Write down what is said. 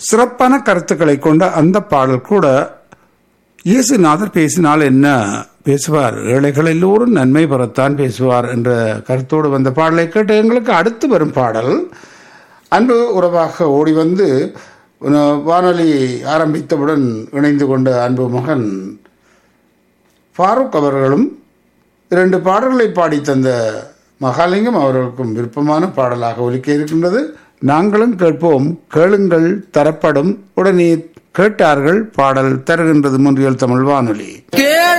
சிறப்பான கருத்துக்களை கொண்ட அந்த பாடல் கூட இயேசுநாதர் பேசினால் என்ன பேசுவார் ஏழைகள் எல்லோரும் நன்மை பெறத்தான் பேசுவார் என்ற கருத்தோடு வந்த பாடலை கேட்டு எங்களுக்கு அடுத்து வரும் பாடல் அன்பு உறவாக ஓடி வந்து அஹ், வானொலி ஆரம்பித்தவுடன் இணைந்து கொண்ட அன்பு மகன் ஃபாரூக் அவர்களும் இரண்டு பாடல்களை பாடி தந்த மகாலிங்கம் அவர்களுக்கும் விருப்பமான பாடலாக ஒலிக்க இருக்கின்றது நாங்களும் கேட்போம் கேளுங்கள் தரப்படும் உடனே கேட்டார்கள் பாடல் தருகின்றது முன்றியல் தமிழ் வானொலி கேள்